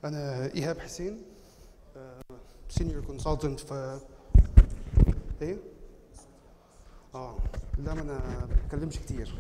أنا إيهاب حسين سينيور كونسلتنت في إيه؟ آه لا ما أنا ما بتكلمش كتير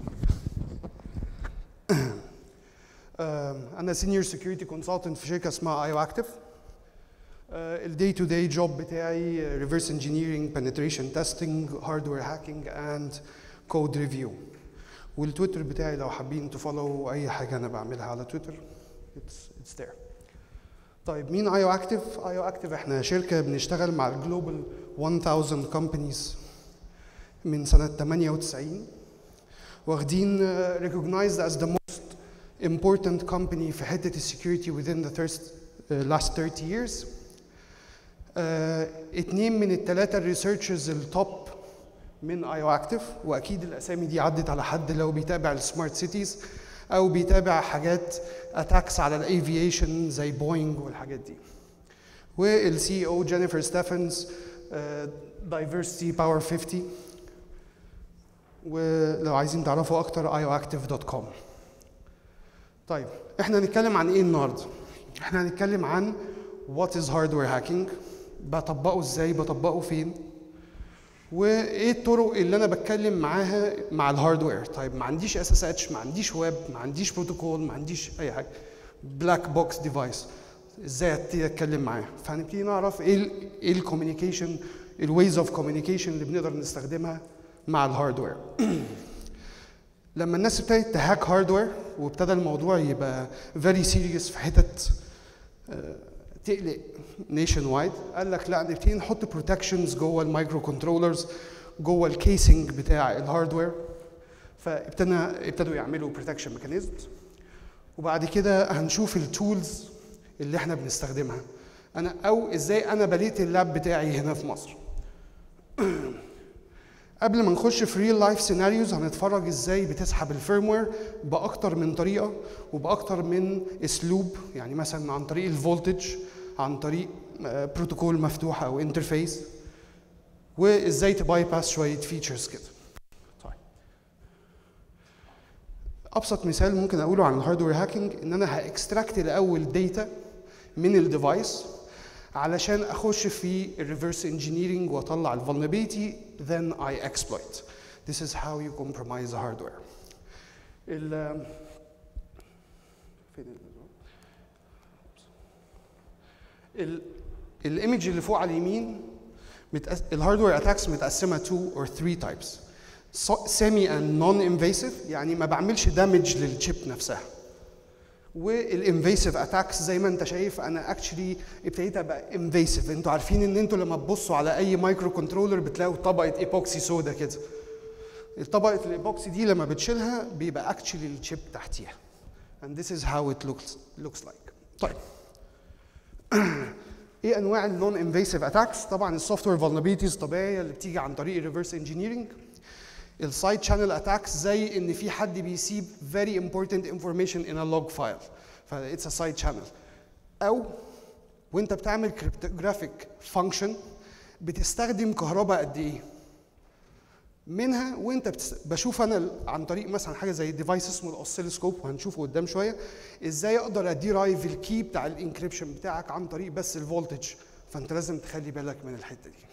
آم، أنا سينيور سكيورتي كونسلتنت في شركة اسمها ايو اكتف الدي تو داي جوب بتاعي ريفرس انجينيرنج بنتريشن تيستنج هاردوير هاكينج اند كود ريفيو والتويتر بتاعي لو حابين تفولو اي حاجه انا بعملها على تويتر اتس اتس ذير طيب مين ايو اكتف ايو اكتف احنا شركه بنشتغل مع الجلوبال 1000 كومبانيز من سنه 98 واخدين uh, recognized as the most important company في حته السكيورتي within the first, uh, last 30 years آه، اتنين من التلاتة الريسيرشرز التوب من ايو اكتف واكيد الاسامي دي عدت على حد لو بيتابع السمارت سيتيز او بيتابع حاجات اتاكس على الافييشن زي بوينج والحاجات دي والسي او جينيفر ستيفنز دايفرستي باور 50 ولو عايزين تعرفوا اكتر ioactive.com طيب احنا هنتكلم عن ايه النهارده احنا هنتكلم عن what is hardware hacking بطبقه ازاي بطبقه فين وايه الطرق اللي انا بتكلم معاها مع الهاردوير طيب ما عنديش اس اس اتش ما عنديش ويب ما عنديش بروتوكول ما عنديش اي حاجه بلاك بوكس ديفايس ازاي ابتدي اتكلم معاه فهنبتدي نعرف ايه ال ايه الكوميونيكيشن الويز اوف كوميونيكيشن اللي بنقدر نستخدمها مع الهاردوير لما الناس ابتدت تهاك هاردوير وابتدى الموضوع يبقى فيري سيريس في حتت آه، تقلق نيشن وايد قال لك لا نبتدي نحط بروتكشنز جوه المايكرو كنترولرز جوه الكيسنج بتاع الهاردوير فابتدى ابتدوا يعملوا بروتكشن ميكانيزمز وبعد كده هنشوف التولز اللي احنا بنستخدمها انا او ازاي انا بنيت اللاب بتاعي هنا في مصر قبل ما نخش في ريل لايف سيناريوز هنتفرج ازاي بتسحب الفيرموير باكتر من طريقه وباكتر من اسلوب يعني مثلا عن طريق الفولتج عن طريق آه، بروتوكول مفتوح او انترفيس وازاي تباي باس شويه فيتشرز كده طيب ابسط مثال ممكن اقوله عن الهاردوير هاكينج ان انا هاكستراكت الاول داتا من الديفايس علشان اخش في الريفرس انجينيرنج واطلع الفولنربيلتي then I exploit. This is how you compromise the hardware. ال فين ال الايمج اللي فوق على اليمين متقس... الهاردوير اتاكس متقسمه تو اور 3 تايبس سيمي اند نون انفيسيف يعني ما بعملش دامج للشيب نفسها والانفيسيف اتاكس زي ما انت شايف انا اكشلي ابتديت ابقى انفيسيف انتوا عارفين ان انتوا لما تبصوا على اي مايكرو كنترولر بتلاقوا طبقه ايبوكسي سودا كده طبقه الايبوكسي دي لما بتشيلها بيبقى اكشلي الشيب تحتيها and this is how it looks looks like طيب ايه انواع النون انفيسيف اتاكس طبعا السوفت وير فولنربيلتيز طبيعيه اللي بتيجي عن طريق الريفرس انجينيرنج السايد شانل اتاكس زي ان في حد بيسيب very important information in a log file ف it's a side channel او وانت بتعمل cryptographic function بتستخدم كهرباء قد ايه منها وانت بتس... بشوف انا ال- عن طريق مثلا حاجه زي ديفايس اسمه الاوسيلوسكوب وهنشوفه قدام شويه ازاي اقدر اديرايف الكي بتاع الانكريبشن بتاعك عن طريق بس الفولتج فانت لازم تخلي بالك من الحته دي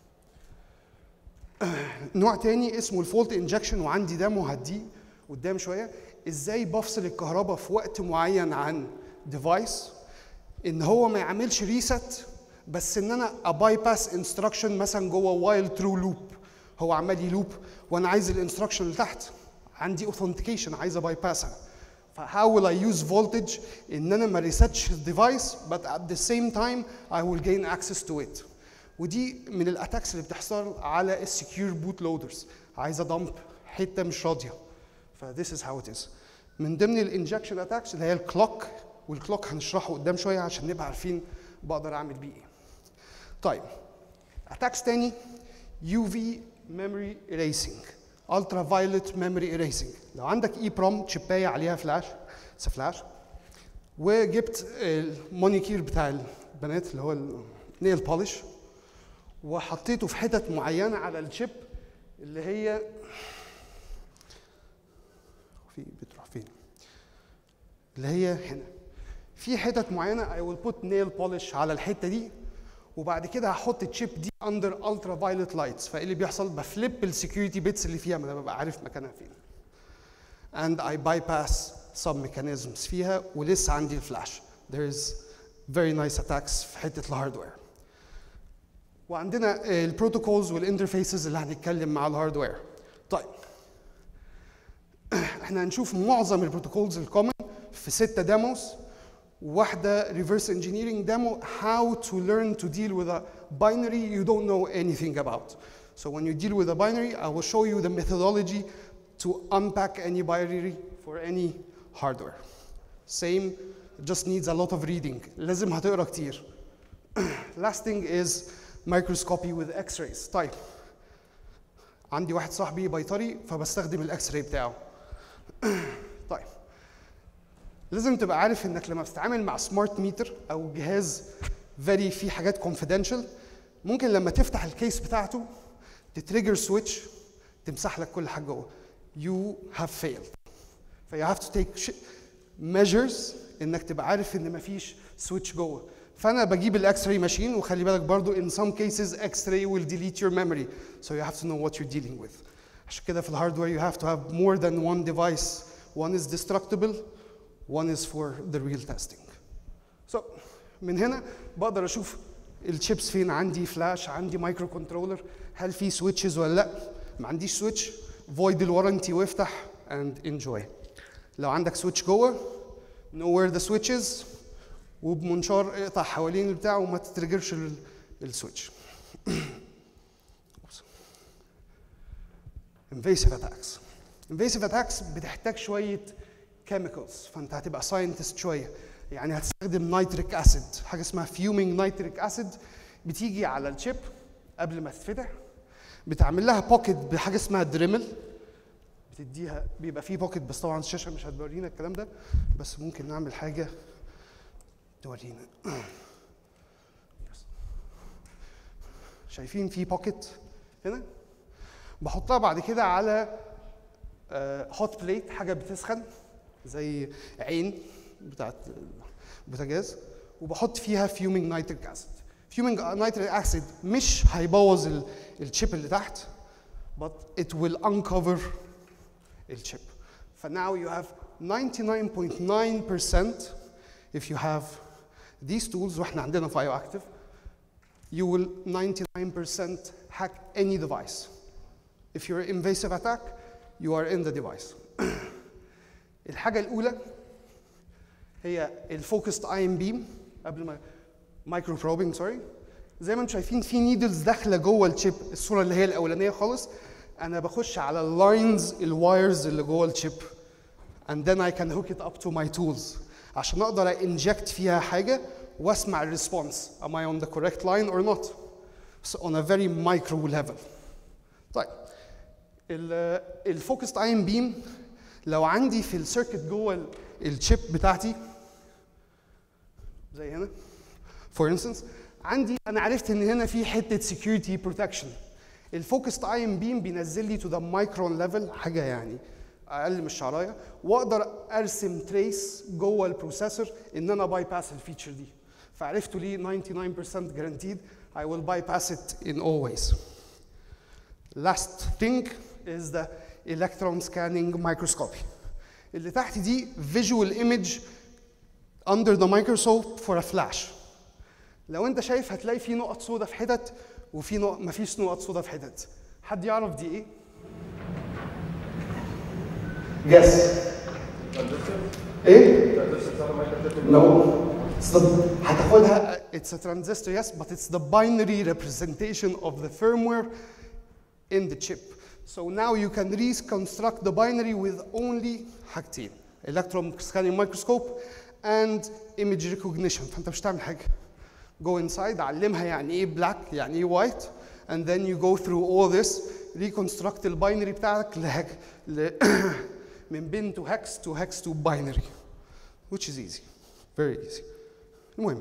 نوع تاني اسمه الفولت انجكشن وعندي ديمو هديه قدام شويه ازاي بفصل الكهرباء في وقت معين عن ديفايس ان هو ما يعملش ريست بس ان انا اباي باس انستراكشن مثلا جوه وايل ترو لوب هو عمال يلوب وانا عايز الانستراكشن اللي تحت عندي اوثنتيكيشن عايز اباي باسها فهاو will I use voltage ان انا ما ريستش الديفايس but at the same time I will gain access to it ودي من الاتاكس اللي بتحصل على السكيور بوت لودرز عايزه دمب حته مش راضيه ف this is how it is من ضمن الانجكشن اتاكس اللي هي الكلوك والكلوك هنشرحه قدام شويه عشان نبقى عارفين بقدر اعمل بيه ايه طيب اتاكس تاني يو في ميموري erasing الترا فايولت ميموري erasing لو عندك اي بروم تشيبايه عليها فلاش اتس فلاش وجبت المونيكير بتاع البنات اللي هو النيل بولش وحطيته في حتت معينه على الشيب اللي هي في بتروح فين اللي هي هنا في حتت معينه I will put nail polish على الحته دي وبعد كده هحط الشيب دي اندر الترا فايلوت لايتس فايه اللي بيحصل بفليب السكيورتي بيتس اللي فيها ما انا ببقى عارف مكانها فين and I bypass some mechanisms فيها ولسه عندي الفلاش there is very nice attacks في حته الهاردوير وعندنا البروتوكولز والانترفيسز اللي هنتكلم مع الهاردوير طيب احنا هنشوف معظم البروتوكولز الكومن في ستة ديموز واحدة reverse engineering demo how to learn to deal with a binary you don't know anything about. So when you deal with a binary, I will show you the methodology to unpack any binary for any hardware. Same, just needs a lot of reading. لازم هتقرا كتير. Last thing is microscopy with x-rays. طيب عندي واحد صاحبي بيطري فبستخدم الاكس راي بتاعه. طيب لازم تبقى عارف انك لما بتتعامل مع سمارت ميتر او جهاز فيري فيه حاجات confidential ممكن لما تفتح الكيس بتاعته تتريجر سويتش تمسح لك كل حاجه جوه you have failed ف you have to take measures انك تبقى عارف ان مفيش سويتش جوه فانا بجيب الاكس راي ماشين وخلي بالك برضو in some cases x-ray will delete your memory so you have to know what you're dealing with عشان كده في الهاردوير you have to have more than one device one is destructible one is for the real testing so من هنا بقدر اشوف الشيبس فين عندي فلاش عندي مايكرو كنترولر هل في سويتشز ولا لا ما عنديش سويتش فويد الورنتي وافتح and enjoy لو عندك سويتش جوه know where the switch is وبمنشار اقطع حوالين البتاع وما تترجرش ال- السويتش invasive attacks invasive attacks بتحتاج شويه chemicals فانت هتبقى ساينتست شويه يعني هتستخدم نيتريك اسيد حاجه اسمها فيومينج نيتريك اسيد بتيجي على الشيب قبل ما تتفتح بتعمل لها بوكيت بحاجه اسمها دريمل بتديها بيبقى فيه بوكيت بس طبعا الشاشه مش هتورينا الكلام ده بس ممكن نعمل حاجه تورينا شايفين في بوكيت هنا بحطها بعد كده على هوت بليت حاجه بتسخن زي عين بتاعت البوتاجاز وبحط فيها فيومينج نيتريك اسيد فيومينج نيتريك اسيد مش هيبوظ ال- الشيب اللي تحت but it will uncover الشيب فناو you have 99.9% if you have these tools واحنا عندنا في اكتف you will 99% hack any device if you're invasive attack you are in the device الحاجه الاولى هي الفوكسد اي ام بيم قبل ما مايكرو بروبنج سوري زي ما انتم شايفين في نيدلز داخله جوه الشيب الصوره اللي هي الاولانيه خالص انا بخش على اللاينز الوايرز اللي جوه الشيب and then I can hook it up to my tools عشان اقدر انجكت فيها حاجه واسمع الريسبونس am I on the correct line or not so on a very micro level طيب الفوكسد ايون بيم لو عندي في السيركت جوه ال- الشيب بتاعتي زي هنا فور انستنس عندي انا عرفت ان هنا في حته سكيورتي بروتكشن الفوكسد ايون بيم بينزل لي تو ذا مايكرون ليفل حاجه يعني اقل من الشعرايه واقدر ارسم تريس جوه البروسيسور ان انا باي باس الفيتشر دي فعرفته ليه 99% guaranteed I will bypass it in all ways. Last thing is the electron scanning microscopy. اللي تحت دي visual image under the microscope for a flash. لو انت شايف هتلاقي في نقط سودة في حتت وفي نقط مفيش نقط سودة في حتت. حد يعرف دي ايه؟ Yes. ايه؟ No. It's the, هتاخدها it's a transistor yes but it's the binary representation of the firmware in the chip. So now you can reconstruct the binary with only حاجتين electron scanning microscope and image recognition فانت مش هتعمل حاجه. Go inside علمها يعني ايه black يعني ايه white and then you go through all this reconstruct الباينري بتاعك لهك ل من bin to hex to hex to binary which is easy very easy المهم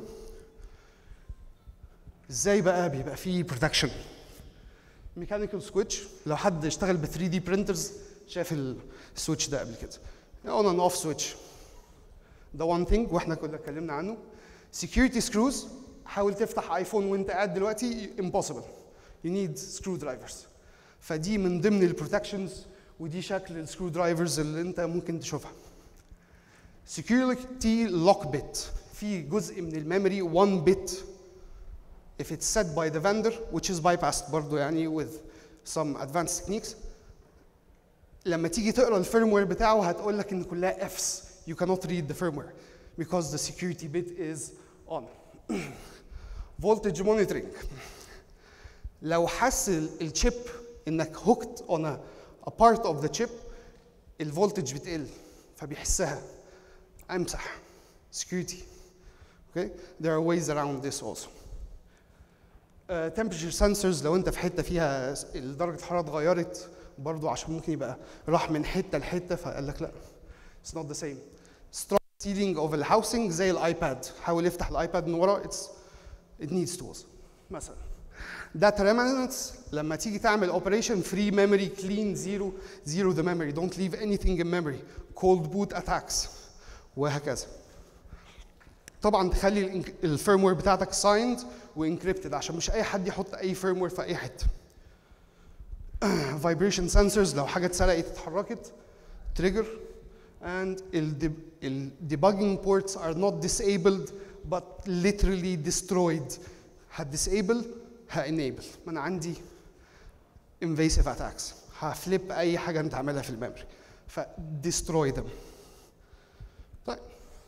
ازاي بقى بيبقى فيه protection ميكانيكال سويتش لو حد اشتغل ب 3 دي برينترز شاف السويتش ده قبل كده اون اند اوف سويتش ده وان ثينج واحنا كنا اتكلمنا عنه security screws حاول تفتح ايفون وانت قاعد دلوقتي impossible you need screwdrivers فدي من ضمن البروتكشنز ودي شكل السكرو درايفرز اللي انت ممكن تشوفها security lock bit في جزء من الميموري 1 bit if it's set by the vendor which is bypassed برضو يعني with some advanced techniques لما تيجي تقرا الفيرموير بتاعه هتقول لك ان كلها Fs you cannot read the firmware because the security bit is on voltage monitoring لو حس الشيب انك hooked on a, a part of the chip الفولتج بتقل فبيحسها امسح security okay there are ways around this also uh, temperature sensors لو انت في حته فيها درجه الحراره اتغيرت برضو عشان ممكن يبقى راح من حته لحته فقال لك لا it's not the same strong sealing of the housing زي الايباد حاول يفتح الايباد من ورا it's it needs tools مثلا data remnants لما تيجي تعمل operation free memory clean zero zero the memory don't leave anything in memory cold boot attacks وهكذا طبعا تخلي الفيرموير بتاعتك signed وانكريبتد عشان مش اي حد يحط اي فيرموير في اي حته vibration sensors لو حاجه اتسرقت اتحركت trigger and the debugging ports are not disabled but literally destroyed هتديسable هانيبل ما انا عندي invasive attacks هفليب اي حاجه انت عاملها في الميموري ف destroy them طيب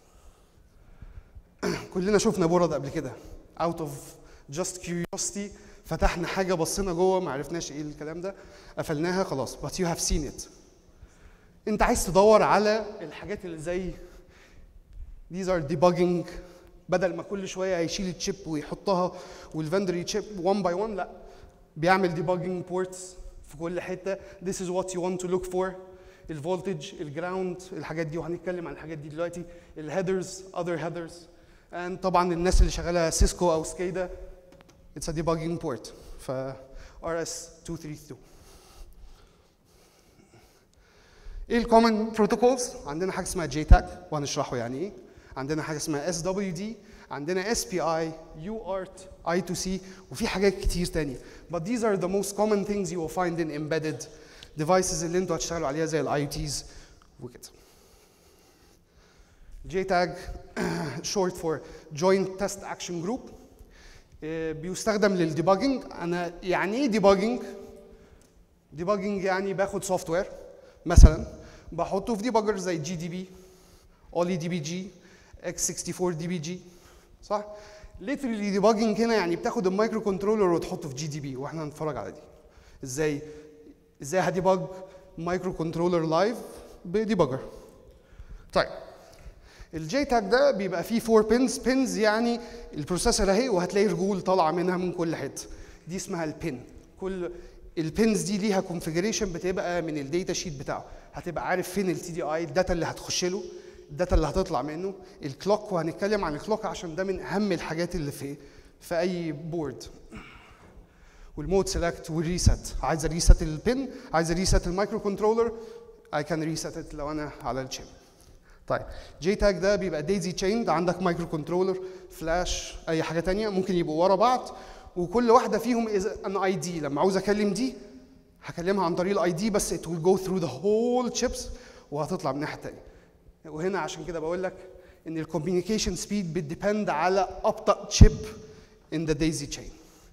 كلنا شفنا برد قبل كده out of just curiosity فتحنا حاجه بصينا جوه ما عرفناش ايه الكلام ده قفلناها خلاص but you have seen it انت عايز تدور على الحاجات اللي زي these are debugging بدل ما كل شويه هيشيل التشيب ويحطها والفندر يتشيب 1 باي 1 لا بيعمل debugging ports في كل حته this is what you want to look for الفولتج الجراوند الحاجات دي وهنتكلم عن الحاجات دي دلوقتي الهيدرز other headers and طبعا الناس اللي شغاله سيسكو او سكيدا it's a debugging port ف RS232 ايه الكومن بروتوكولز عندنا حاجه اسمها JTAG وهنشرحه يعني ايه عندنا حاجه اسمها SWD عندنا SPI UART I2C وفي حاجات كتير تانية but these are the most common things you will find in embedded devices اللي انتوا هتشتغلوا عليها زي الاي تيز وكده JTAG short for Joint Test Action Group بيستخدم للديباجنج انا يعني ايه ديباجنج ديباجنج يعني باخد سوفت وير مثلا بحطه في ديباجر زي جي دي بي اولي دي بي جي اكس 64 دي بي جي صح ليترلي ديباجنج هنا يعني بتاخد المايكرو كنترولر وتحطه في جي دي بي واحنا هنتفرج على دي ازاي ازاي هديباج مايكرو كنترولر لايف بديباجر طيب الجي تاج ده بيبقى فيه 4 بينز بينز يعني البروسيسور اهي وهتلاقي رجول طالعه منها من كل حته دي اسمها البين كل البينز دي ليها كونفيجريشن بتبقى من الداتا شيت بتاعه هتبقى عارف فين التي دي اي الداتا اللي هتخش له الداتا اللي هتطلع منه الكلوك وهنتكلم عن الكلوك عشان ده من اهم الحاجات اللي في في اي بورد والمود سيلكت والريست عايز ريست البن عايز ريست المايكرو كنترولر اي كان ريست لو انا على الشيب طيب جي تاج ده بيبقى دايزي تشيند عندك مايكرو كنترولر فلاش اي حاجه تانية ممكن يبقوا ورا بعض وكل واحده فيهم از ان اي دي لما عاوز اكلم دي هكلمها عن طريق الاي دي بس it will go through the whole chips وهتطلع من الناحيه التانية وهنا عشان كده بقول لك ان الكوميونيكيشن سبيد بتديبند على ابطا تشيب ان ذا دايزي تشين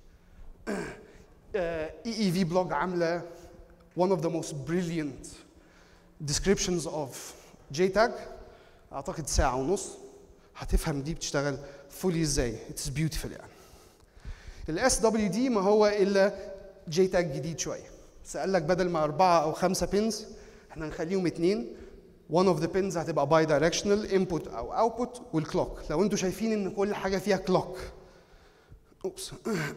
اي اي في بلوج عامله one of the most brilliant descriptions of JTAG اعتقد ساعه ونص هتفهم دي بتشتغل فولي ازاي اتس بيوتيفul يعني الاس دبليو دي ما هو الا جي تاج جديد شويه بس قال لك بدل ما اربعه او خمسه بينز احنا هنخليهم اثنين one of the pins هتبقى باي دايركشنال input او output والكلوك لو انتوا شايفين ان كل حاجه فيها كلوك اوبس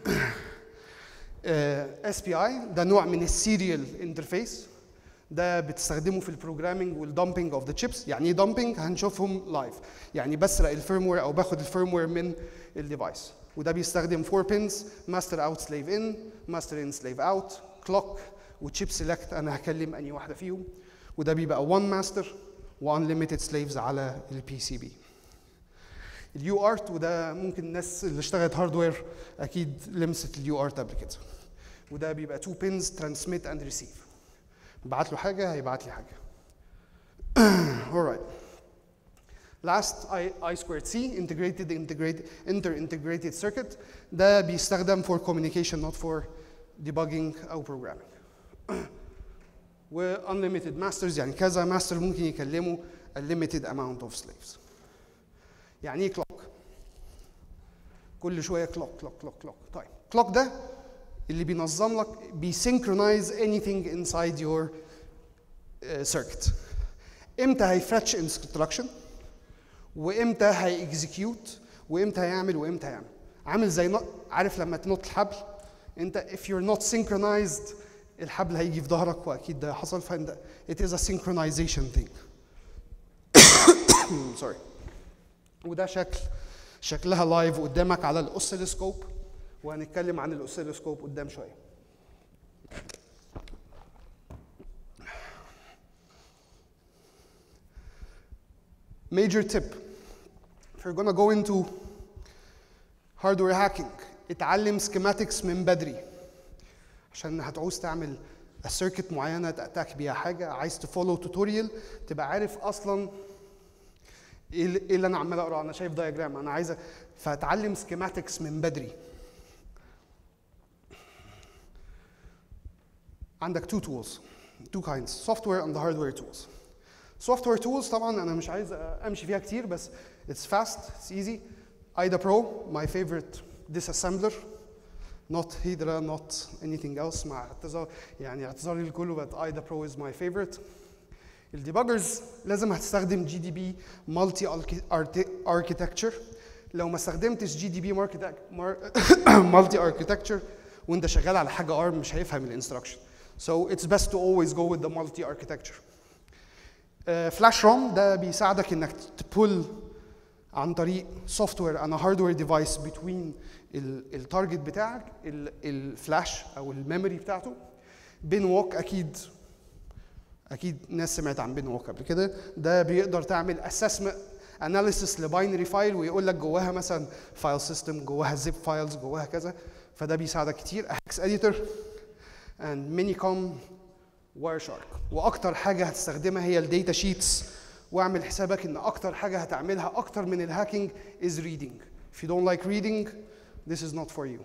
اس بي اي ده نوع من السيريال انترفيس ده بتستخدمه في البروجرامينج والدمبنج اوف ذا تشيبس يعني ايه دمبنج هنشوفهم لايف يعني بسرق الفيرموير او باخد الفيرموير من الديفايس وده بيستخدم 4 بينز ماستر اوت سليف ان ماستر ان سليف اوت كلوك وتشيب سيلكت انا هكلم اني واحده فيهم وده بيبقى 1 ماستر و unlimited slaves على البي سي بي اليو ارت وده ممكن الناس اللي اشتغلت هاردوير اكيد لمست اليو ارت قبل كده وده بيبقى تو بينز ترانسميت اند ريسيف بعت له حاجه هيبعت لي حاجه alright last I, I squared C integrated integrated inter integrated circuit ده بيستخدم for communication not for debugging او programming و unlimited masters يعني كذا ماستر ممكن يكلموا a limited amount of slaves يعني ايه clock كل شويه clock clock clock clock طيب clock ده اللي بينظم لك بيسynchronise anything inside your uh, circuit امتى هيفتش instruction وامتى هيكزكيوت وامتى هيعمل وامتى هيعمل عامل زي نط عارف لما تنط الحبل انت if you're not synchronized الحبل هيجي في ظهرك واكيد ده حصل فانت it is a synchronization thing sorry وده شكل شكلها لايف قدامك على الاوسيلوسكوب وهنتكلم عن الاوسيلوسكوب قدام شويه major tip if you're gonna go into hardware hacking اتعلم schematics من بدري عشان هتعوز تعمل سيركت معينه تاتاك بيها حاجه عايز تفولو توتوريال تبقى عارف اصلا ايه اللي إيه اللي انا عمال اقرا انا شايف دايجرام انا عايز أ- فاتعلم schematics من بدري عندك two tools two kinds software and hardware tools software tools طبعا انا مش عايز امشي فيها كتير بس it's fast it's easy IDA Pro my favorite disassembler not Hydra not anything else مع اعتذار يعني اعتذاري لكله but IDA Pro is my favorite الديباجرز لازم هتستخدم جي دي بي مالتي اركيتكتشر لو ما استخدمتش جي دي بي مالتي اركيتكتشر وانت شغال على حاجه ارم مش هيفهم الانستراكشن so it's best to always go with the multi architecture فلاش روم ده بيساعدك انك تبول عن طريق سوفت وير انا هاردوير ديفايس بتوين التارجت بتاعك الفلاش او الميموري بتاعته بين ووك اكيد اكيد ناس سمعت عن بين ووك قبل كده ده بيقدر تعمل اسسمنت اناليسيس لباينري فايل ويقول لك جواها مثلا فايل سيستم جواها زيب فايلز جواها كذا فده بيساعدك كتير هاكس اديتور اند ميني كوم واير شارك واكتر حاجه هتستخدمها هي الداتا شيتس واعمل حسابك ان اكتر حاجه هتعملها اكتر من الهاكينج is reading if you don't like reading this is not for you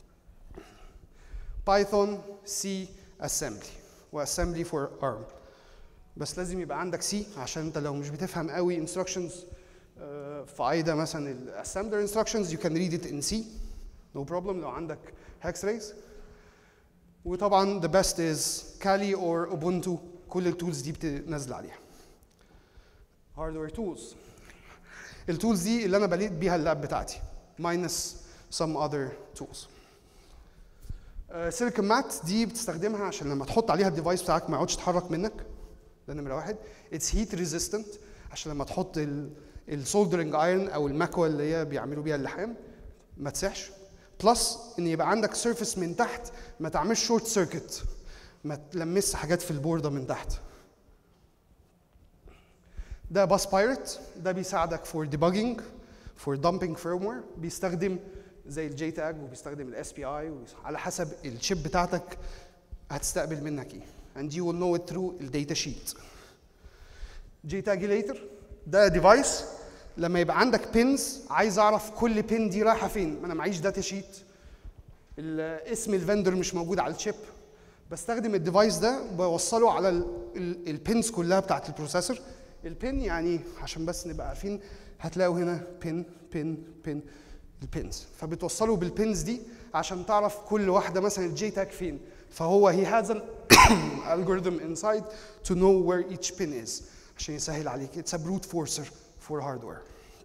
بايثون سي assembly واسمبلي فور ارم بس لازم يبقى عندك سي عشان انت لو مش بتفهم قوي instructions آه، في ايدا مثلا الاسمبلر instructions you can read it in C no problem لو عندك hex race وطبعا the best is Kali or Ubuntu كل التولز دي بتنزل عليها hardware tools التولز دي اللي انا بليت بيها اللاب بتاعتي minus some other tools سيليكون مات دي بتستخدمها عشان لما تحط عليها الديفايس بتاعك ما يقعدش يتحرك منك ده نمره واحد اتس هيت ريزيستنت عشان لما تحط السولدرنج ايرون او المكوه اللي هي بيعملوا بيها اللحام ما تسحش بلس ان يبقى عندك سيرفيس من تحت ما تعملش شورت سيركت ما تلمس حاجات في البورده من تحت ده باس بايرت ده بيساعدك فور ديباجنج فور دامبنج فيرموير بيستخدم زي الجي تاج وبيستخدم الاس بي اي على حسب الشيب بتاعتك هتستقبل منك ايه and you will know it through الداتا شيت جي تاجيليتر ده ديفايس لما يبقى عندك بينز عايز اعرف كل بين دي رايحه فين ما انا معيش داتا شيت ال- اسم الفندور مش موجود على الشيب بستخدم الديفايس ده بوصله على البينز كلها بتاعت البروسيسور البين يعني عشان بس نبقى عارفين هتلاقوا هنا بين بين بين البينز فبتوصله بالبينز دي عشان تعرف كل واحده مثلا الجي تاج فين فهو he has an algorithm inside to know where each pin is عشان يسهل عليك it's a brute forcer for hardware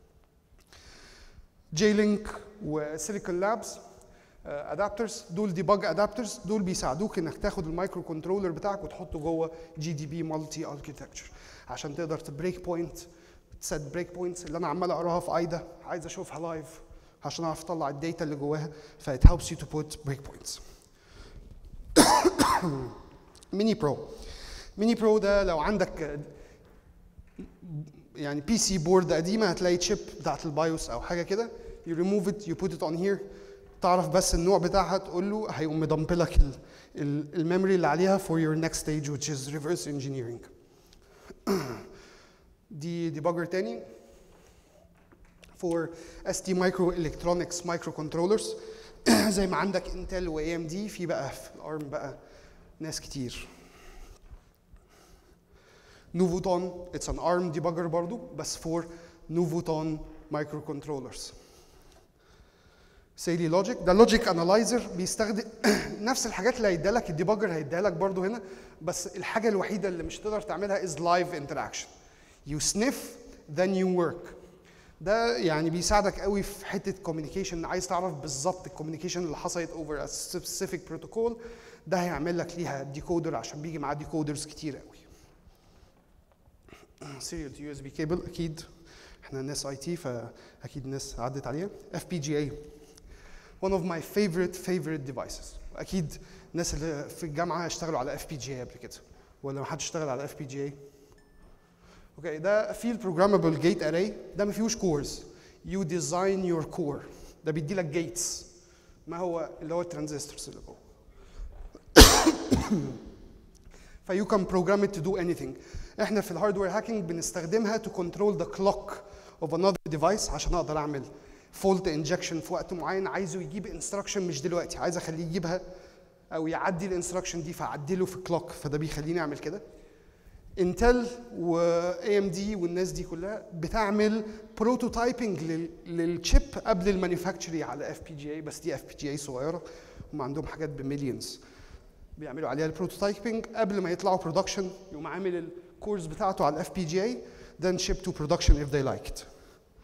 J-Link وسيليكون لابس ادابترز دول ديباج ادابترز دول بيساعدوك انك تاخد المايكرو كنترولر بتاعك وتحطه جوه جي دي بي مالتي اركتكتشر عشان تقدر تبريك بوينت تسيت بريك بوينتس اللي انا عمال اقراها في ايدا عايز اشوفها لايف عشان اعرف اطلع الداتا اللي جواها ف it helps you to put break points ميني برو ميني برو ده لو عندك يعني بي سي بورد قديمه هتلاقي تشيب بتاعت البايوس او حاجه كده you remove it you put it on here تعرف بس النوع بتاعها تقول له هيقوم مدمبلك الميموري اللي عليها for your next stage which is reverse engineering دي ديباجر تاني for ST microelectronics microcontrollers زي ما عندك انتل و AMD في بقى في الارم بقى ناس كتير نوفوتون اتس ان ارم ديباجر برضو بس فور نوفوتون مايكرو كنترولرز سيلي لوجيك ده لوجيك انالايزر بيستخدم نفس الحاجات اللي هيديها لك الديباجر هيديها لك برضو هنا بس الحاجه الوحيده اللي مش تقدر تعملها از لايف انتراكشن يو سنيف then you work ده يعني بيساعدك قوي في حته كوميونيكيشن عايز تعرف بالظبط الكوميونيكيشن اللي حصلت اوفر سبيسيفيك بروتوكول ده هيعمل لك ليها ديكودر عشان بيجي معاه ديكودرز كتير قوي سيريال يو اس بي كيبل اكيد احنا ناس اي تي فاكيد ناس عدت عليها اف بي جي اي one of my favorite favorite devices اكيد الناس اللي في الجامعه اشتغلوا على اف بي جي اي قبل كده ولا ما حدش اشتغل على اف بي جي اي اوكي ده فيل بروجرامبل جيت اري ده ما فيهوش كورز يو ديزاين يور كور ده بيدي لك جيتس ما هو اللي هو الترانزستورز اللي جوه فيو كان بروجرام it to do anything احنا في الهاردوير هاكينج بنستخدمها to control the clock of another device عشان اقدر اعمل فولت انجكشن في وقت معين عايزه يجيب انستراكشن مش دلوقتي عايز اخليه يجيبها او يعدي الانستراكشن دي فاعدله في الكلوك فده بيخليني اعمل كده انتل واي ام دي والناس دي كلها بتعمل بروتوتايبنج للشيب قبل المانيفاكتشري على اف بي جي اي بس دي اف بي جي اي صغيره هم عندهم حاجات بمليونز بيعملوا عليها البروتوتايبنج قبل ما يطلعوا برودكشن يقوم عامل الكورس بتاعته على الاف بي جي اي then ship to production if they like it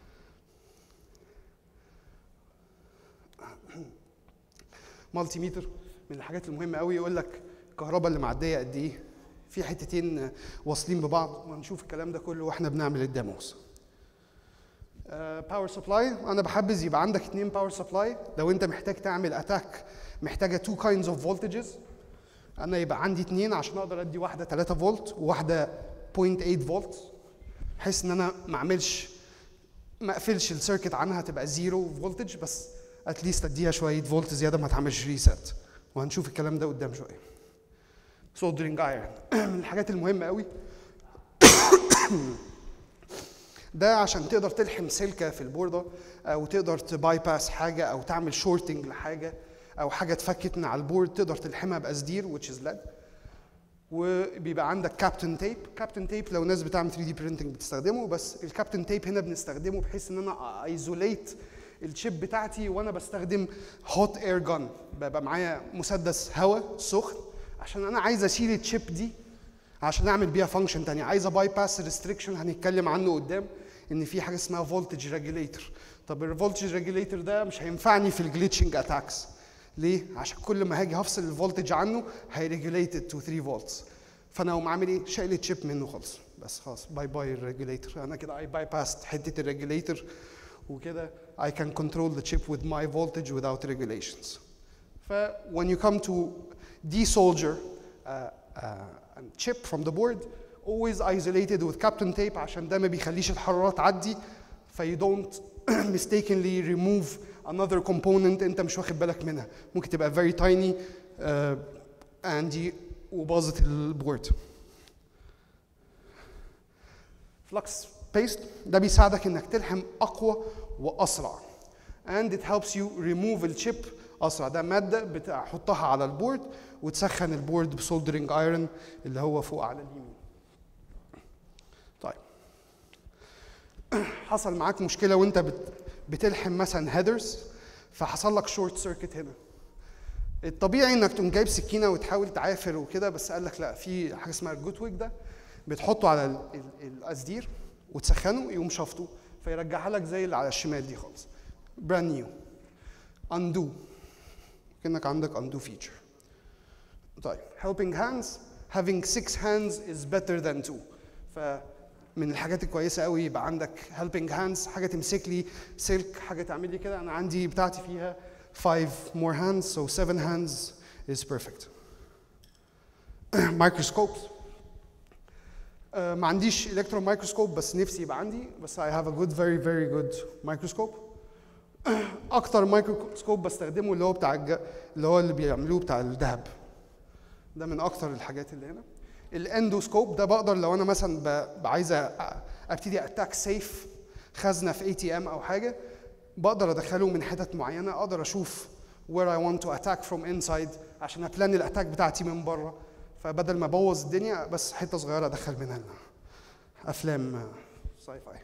مالتي ميتر من الحاجات المهمه قوي يقول لك الكهرباء اللي معديه قد ايه في حتتين واصلين ببعض وهنشوف الكلام ده كله واحنا بنعمل الديموز باور سبلاي انا بحبذ يبقى عندك اثنين باور سبلاي لو انت محتاج تعمل اتاك محتاجه تو كايندز اوف فولتجز انا يبقى عندي اثنين عشان اقدر ادي واحده 3 فولت وواحده 0.8 فولت بحيث ان انا ما اعملش ما اقفلش السيركت عنها تبقى زيرو فولتج بس اتليست اديها شويه فولت زياده ما تعملش ريست وهنشوف الكلام ده قدام شويه سولدرنج ايرون من الحاجات المهمه قوي ده عشان تقدر تلحم سلكه في البورده او تقدر تباي باس حاجه او تعمل شورتنج لحاجه او حاجه اتفكت من على البورد تقدر تلحمها باسدير which is lead وبيبقى عندك كابتن تيب كابتن تيب لو ناس بتعمل 3 دي برينتنج بتستخدمه بس الكابتن تيب هنا بنستخدمه بحيث ان انا ايزوليت الشيب بتاعتي وانا بستخدم هوت اير جان بيبقى معايا مسدس هواء سخن عشان انا عايز اشيل الشيب دي عشان اعمل بيها فانكشن تاني عايز باي باس ريستريكشن هنتكلم عنه قدام ان في حاجه اسمها فولتج ريجوليتور طب الفولتج ريجوليتور ده مش هينفعني في الجليتشنج اتاكس ليه؟ عشان كل ما هاجي هفصل الفولتج عنه هيريجوليتد تو 3 فولتس فانا اقوم عامل ايه؟ شايل الشيب منه خالص بس خلاص باي باي الريجوليتور انا كده اي باي باست حته الريجوليتور وكده I can control the chip with my voltage without regulations. ف when you come to desolder uh, uh, a chip from the board always isolated with captain tape عشان ده ما بيخليش الحرارة تعدي ف you don't mistakenly remove another component انت مش واخد بالك منها ممكن تبقى very tiny uh, and دي وباظت البورد flux paste ده بيساعدك انك تلحم اقوى واسرع and it helps you remove الشيب اسرع ده ماده بتحطها على البورد وتسخن البورد بسولدرنج ايرون اللي هو فوق على اليمين طيب حصل معاك مشكله وانت بت بتلحم مثلا هيدرز فحصل لك شورت سيركت هنا الطبيعي انك تقوم جايب سكينه وتحاول تعافر وكده بس قال لك لا في حاجه اسمها الجوت ويك ده بتحطه على ال- ال- القصدير وتسخنه يقوم شافطه فيرجعها لك زي اللي على الشمال دي خالص براند نيو اندو كانك عندك اندو فيتشر طيب helping hands having six hands is better than two فمن الحاجات الكويسه قوي يبقى عندك helping hands حاجه تمسك لي سلك حاجه تعمل لي كده انا عندي بتاعتي فيها five more hands so seven hands is perfect microscopes آه، ما عنديش الكترون مايكروسكوب بس نفسي يبقى عندي بس I have a good very very good microscope اكتر مايكروسكوب بستخدمه اللي هو بتاع الج... اللي هو اللي بيعملوه بتاع الذهب ده من اكتر الحاجات اللي هنا الاندوسكوب ده بقدر لو انا مثلا ب... عايز أ- ابتدي اتاك سيف خزنه في اي تي ام او حاجه بقدر ادخله من حتت معينه اقدر اشوف where I want to attack from inside عشان ابلان الاتاك بتاعتي من بره فبدل ما ابوظ الدنيا بس حته صغيره ادخل منها افلام ساي فاي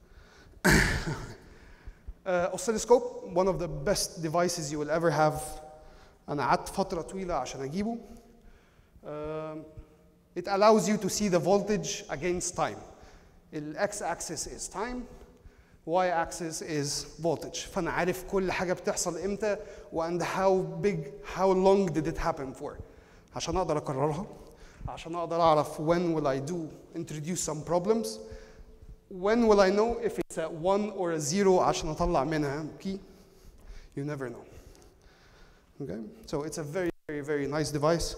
uh, oscilloscope one of the best devices you will ever have انا قعدت فتره طويله عشان اجيبه um, it allows you to see the voltage against time ال x axis is time y axis is voltage فانا عارف كل حاجه بتحصل امتى and how big how long did it happen for عشان اقدر اكررها عشان اقدر اعرف when will I do introduce some problems when will I know if it's a 1 or a 0 عشان اطلع منها key you never know okay so it's a very very very nice device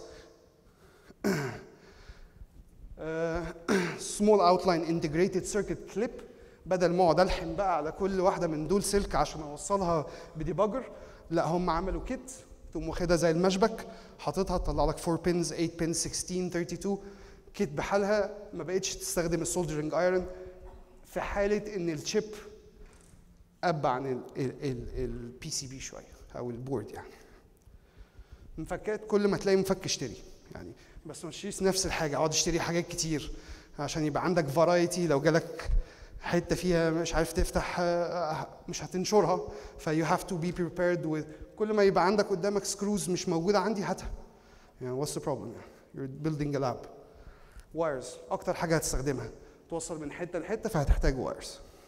uh, small outline integrated circuit clip بدل ما اقعد الحم بقى على كل واحده من دول سلك عشان اوصلها بديباجر لا هم عملوا كيت تقوم واخدها زي المشبك حاططها تطلع لك 4 بينز 8 بينز 16 32 كيت بحالها ما بقتش تستخدم السولدرنج ايرون في حاله ان الشيب اب عن البي سي بي شويه او البورد يعني مفكات كل ما تلاقي مفك اشتري يعني بس ما تشتريش نفس الحاجه اقعد اشتري حاجات كتير عشان يبقى عندك فرايتي لو جالك حته فيها مش عارف تفتح آه، مش هتنشرها فيو هاف تو بي prepared with كل ما يبقى عندك قدامك سكروز مش موجوده عندي هاتها يعني what's the problem يعني you're building a lab wires اكتر حاجه هتستخدمها توصل من حته لحته فهتحتاج wires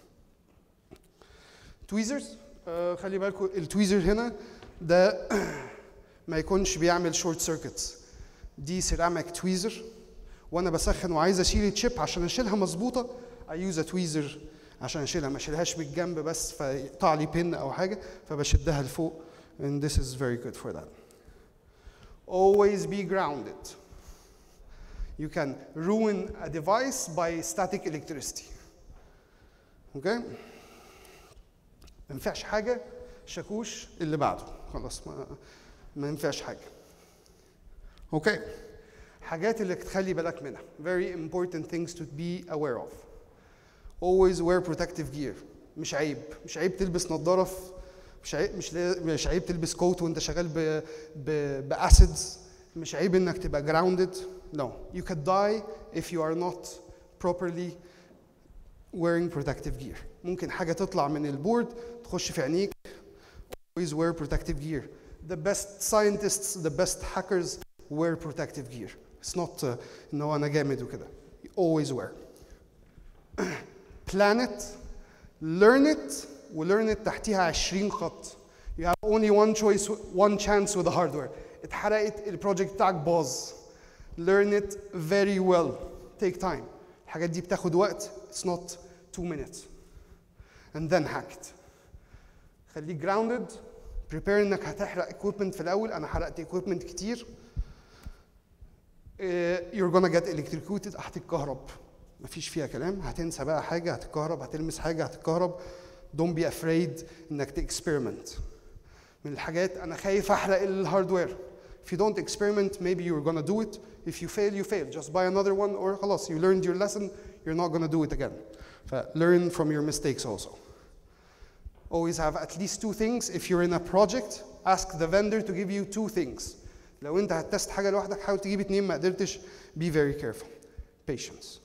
تويزرز آه خلي بالكم التويزر هنا ده ما يكونش بيعمل شورت سيركتس دي سيراميك تويزر وانا بسخن وعايز اشيل الشيب عشان اشيلها مظبوطه ايوز تويزر عشان اشيلها ما اشيلهاش بالجنب بس فيقطع لي بين او حاجه فبشدها لفوق and this is very good for that always be grounded you can ruin a device by static electricity okay ما ينفعش حاجه شاكوش اللي بعده خلاص ما ما ينفعش حاجه اوكي حاجات اللي تخلي بالك منها very important things to be aware of always wear protective gear مش عيب مش عيب تلبس نظاره في مش عيب مش لا- مش عيب تلبس كوت وانت شغال ب ب باسيدز مش عيب انك تبقى grounded no you could die if you are not properly wearing protective gear ممكن حاجه تطلع من البورد تخش في عينيك always wear protective gear the best scientists the best hackers wear protective gear it's not uh, ان هو انا جامد وكده You always wear plan it learn it و learn it تحتيها 20 خط you have only one choice one chance with the hardware اتحرقت البروجكت بتاعك باظ learn it very well take time الحاجات دي بتاخد وقت it's not two minutes and then hack it خليك grounded prepare انك هتحرق equipment في الاول انا حرقت equipment كتير آه، you're gonna get electrocuted هتتكهرب مفيش فيها كلام هتنسى بقى حاجه هتتكهرب هتلمس حاجه هتتكهرب don't be afraid انك تexperiment من الحاجات انا خايف احرق الهاردوير if you don't experiment maybe you're gonna do it if you fail you fail just buy another one or خلاص you learned your lesson you're not gonna do it again ف learn from your mistakes also always have at least two things if you're in a project ask the vendor to give you two things لو انت هتست حاجه لوحدك حاول تجيب اتنين ما قدرتش be very careful patience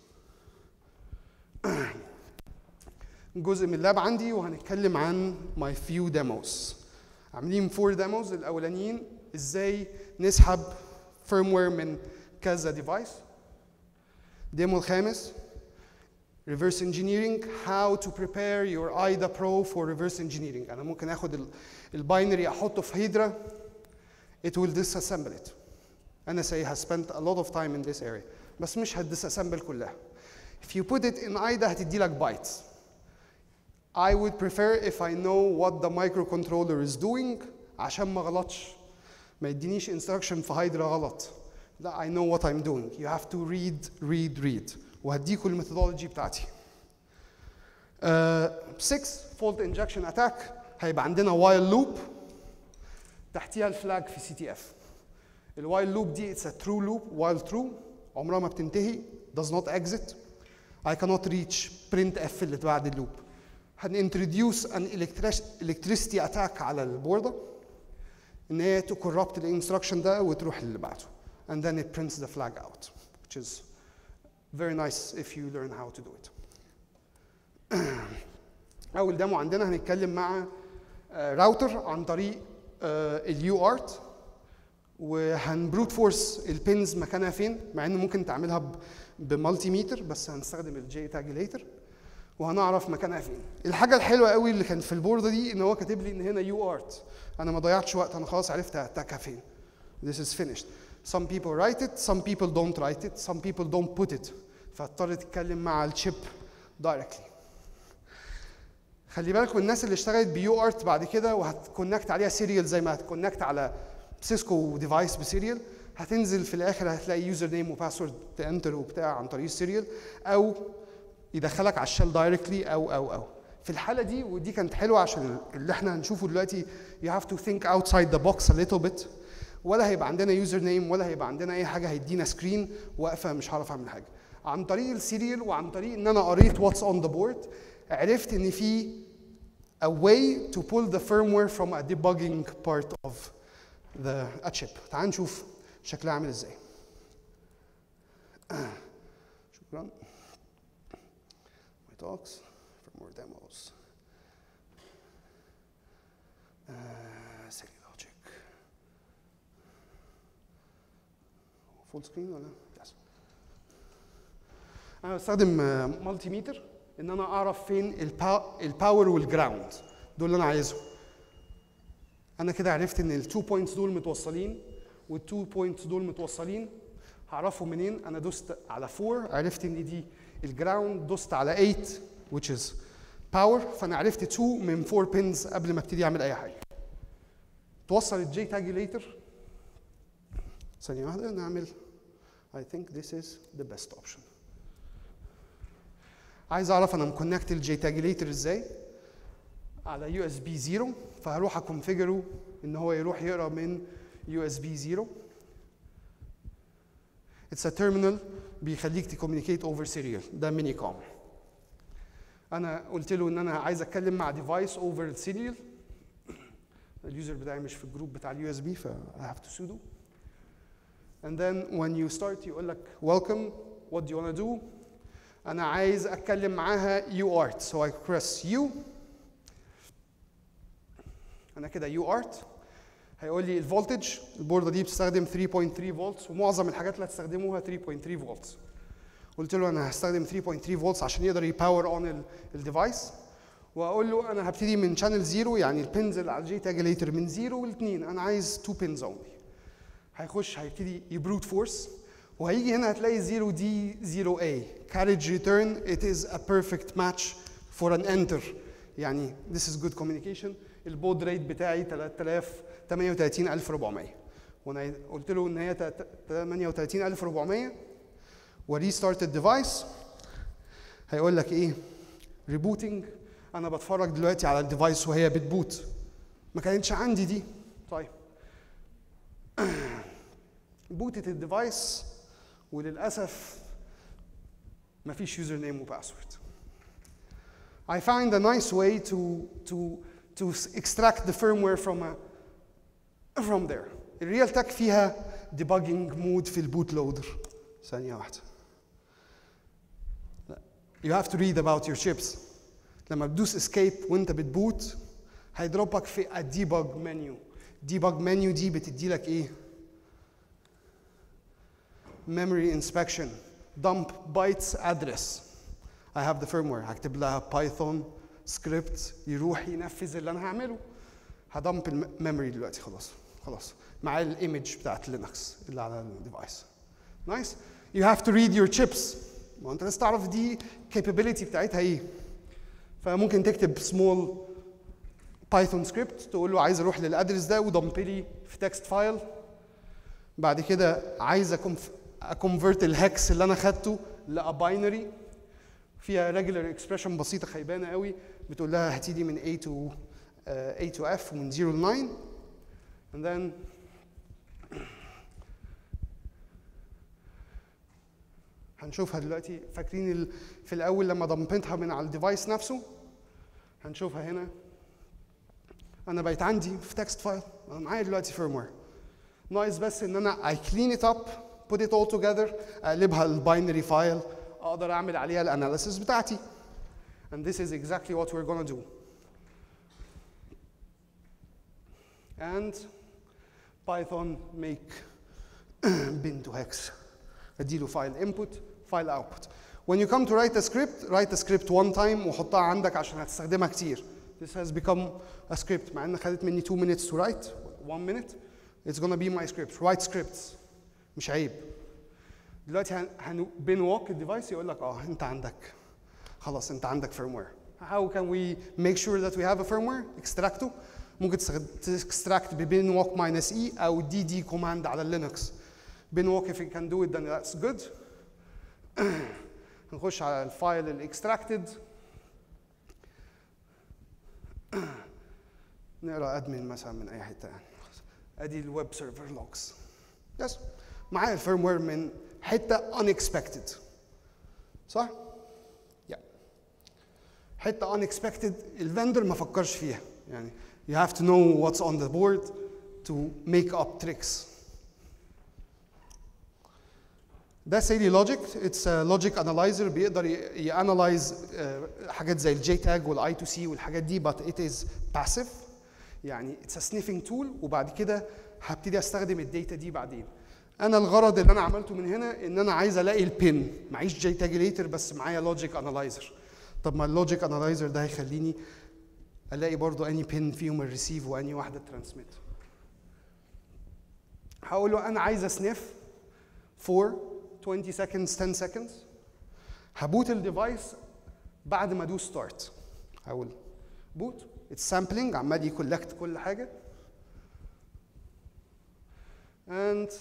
جزء من اللاب عندي وهنتكلم عن my few demos عاملين فور ديموز الاولانيين ازاي نسحب firmware من كذا ديفايس ديمو الخامس reverse engineering how to prepare your IDA Pro for reverse engineering انا ممكن اخد ال- الباينري احطه في هيدرا it will disassemble it NSA has spent a lot of time in this area بس مش هتديساسمبل كلها if you put it in IDA هتدي لك bytes I would prefer if I know what the microcontroller is doing عشان ما غلطش ما يدينيش instruction في هيدرا غلط لا I know what I'm doing you have to read read read وهديكوا الميثودولوجي بتاعتي 6 فولت انجكشن اتاك هيبقى عندنا وايل لوب تحتيها الفلاج في سي تي اف الوايل لوب دي اتس ا ترو لوب وايل ترو عمرها ما بتنتهي does not exit I cannot reach print f اللي بعد اللوب هنintroduce an electric- electricity attack على البوردة ان هي to corrupt الانستراكشن ده وتروح للي بعده and then it prints the flag out which is very nice if you learn how to do it اول ديمو عندنا هنتكلم مع راوتر عن طريق اليو ارت وهنبروت فورس البينز مكانها فين مع ان ممكن تعملها ب- بمالتي ميتر بس هنستخدم الجي تاجيليتر وهنعرف مكانها فين الحاجه الحلوه قوي اللي كانت في البورده دي ان هو كاتب لي ان هنا يو ارت انا ما ضيعتش وقت انا خلاص عرفت اتاكها فين this is finished some people write it some people don't write it some people don't put it فاضطر تتكلم مع الشيب directly خلي بالكم الناس اللي اشتغلت بيو ارت بعد كده وهتكونكت عليها سيريال زي ما هتكونكت على سيسكو ديفايس بسيريال هتنزل في الاخر هتلاقي يوزر نيم وباسورد تنتر وبتاع عن طريق السيريال او يدخلك على الشال دايركتلي او او او في الحاله دي ودي كانت حلوه عشان اللي احنا هنشوفه دلوقتي you have to think outside the box a little bit ولا هيبقى عندنا يوزر نيم ولا هيبقى عندنا اي حاجه هيدينا سكرين واقفه مش هعرف اعمل حاجه عن طريق السيريال وعن طريق ان انا قريت واتس اون ذا بورد عرفت ان في a way to pull the firmware from a debugging part of the a chip تعال نشوف شكلها عامل ازاي شكرا my talks for more demos uh, Sally logic full screen ولا yes انا بستخدم مالتي ميتر ان انا اعرف فين البا- الباور والجراوند دول اللي انا عايزهم انا كده عرفت ان التو بوينتس دول متوصلين والتو بوينتس دول متوصلين هعرفهم منين انا دوست على 4 عرفت ان دي الجراوند دوست على 8 which is power فانا عرفت 2 من 4 بينز قبل ما ابتدي اعمل اي حاجه توصل الجي تاجيليتر ثانيه واحده نعمل I think this is the best option عايز اعرف انا مكونكت الجي تاجيليتر ازاي على يو اس بي 0 فهروح اكونفيجره ان هو يروح يقرا من يو اس بي 0 اتس ا تيرمينال بيخليك تكوميونيكيت اوفر سيريال ده ميني كوم انا قلت له ان انا عايز اتكلم مع ديفايس اوفر السيريال اليوزر بتاعي مش في الجروب بتاع اليو اس بي ف I have to sudo and then when you start يقول لك welcome what do you want to do انا عايز اتكلم معاها يو ارت so I press يو انا كده يو ارت هيقول لي الفولتج البورده دي بتستخدم 3.3 فولتس ومعظم الحاجات اللي هتستخدموها 3.3 فولتس قلت له انا هستخدم 3.3 فولتس عشان يقدر يباور اون الديفايس واقول له انا هبتدي من شانل زيرو يعني البنز اللي على الجي تاجليتر من زيرو ل 2 انا عايز 2 بنز اونلي هيخش هيبتدي يبروت فورس وهيجي هنا هتلاقي 0 دي 0 A carriage return it is a perfect match for an enter يعني this is good communication البود ريت بتاعي 3000 38400 وانا قلت له ان هي 38400 وريستارت الديفايس هيقول لك ايه ريبوتنج انا بتفرج دلوقتي على الديفايس وهي بتبوت ما كانتش عندي دي طيب بوتت الديفايس وللاسف مفيش يوزر نيم وباسورد I find a nice way to to to extract the firmware from a from there. الريال تك فيها debugging مود في البوت لودر. ثانية واحدة. لا. You have to read about your chips. لما بتدوس escape وانت بتبوت هيضربك في a debug menu. debug menu دي بتدي لك ايه؟ memory inspection dump bytes address I have the firmware هكتب لها بايثون سكريبت يروح ينفذ اللي انا هعمله هدمب الميموري دلوقتي خلاص خلاص مع الايمج بتاعت لينكس اللي على الديفايس نايس يو هاف تو ريد يور chips ما انت لازم تعرف دي capability بتاعتها ايه فممكن تكتب سمول بايثون سكريبت تقول له عايز اروح للادرس ده ودمب لي في تكست فايل بعد كده عايز اكونفرت الهكس اللي انا خدته لقى باينري فيها regular expression بسيطه خيبانه قوي بتقول لها هاتي لي من A to uh, A to F ومن 0 ل 9 and then هنشوفها دلوقتي فاكرين ال- في الاول لما ضمتها من على الديفايس نفسه هنشوفها هنا انا بقيت عندي في تكست فايل انا معايا دلوقتي فيرموير ناقص بس ان انا I clean it up put it all together اقلبها الباينري فايل اقدر اعمل عليها الاناليسيس بتاعتي and this is exactly what we're gonna do and Python make bin to hex اديله فايل input فايل output when you come to write a script write a script one time وحطها عندك عشان هتستخدمها كتير this has become a script مع ان خدت مني 2 minutes to write 1 minute it's gonna be my script write scripts مش عيب دلوقتي هن, هن بين walk الديفايس يقول لك اه انت عندك خلاص انت عندك firmware how can we make sure that we have a firmware extracته ممكن تكستراكت ببين walk minus e او دي دي command على اللينكس بين walk if you can do it then that's good نخش على الفايل الاكستراكتد نقرا ادمن مثلا من اي حته يعني ادي الويب سيرفر لوجز يس معايا الفيرموير من حته unexpected صح؟ yeah. حته unexpected الفندر ما فكرش فيها يعني you have to know what's on the board to make up tricks ده سيلي لوجيك اتس لوجيك انالايزر بيقدر يانلايز حاجات زي الجي تاج والاي تو سي والحاجات دي but it is passive يعني اتس ا سنيفنج تول وبعد كده هبتدي استخدم الداتا دي بعدين انا الغرض اللي انا عملته من هنا ان انا عايز الاقي البين معيش جي تاجليتر بس معايا لوجيك انالايزر طب ما اللوجيك انالايزر ده هيخليني الاقي برضو اني بين فيهم الريسيف واني واحده ترانسميت هقول له انا عايز اسنيف for 20 seconds 10 seconds هبوت الديفايس بعد ما ادوس ستارت هقول بوت اتس سامبلينج عمال يكولكت كل حاجه and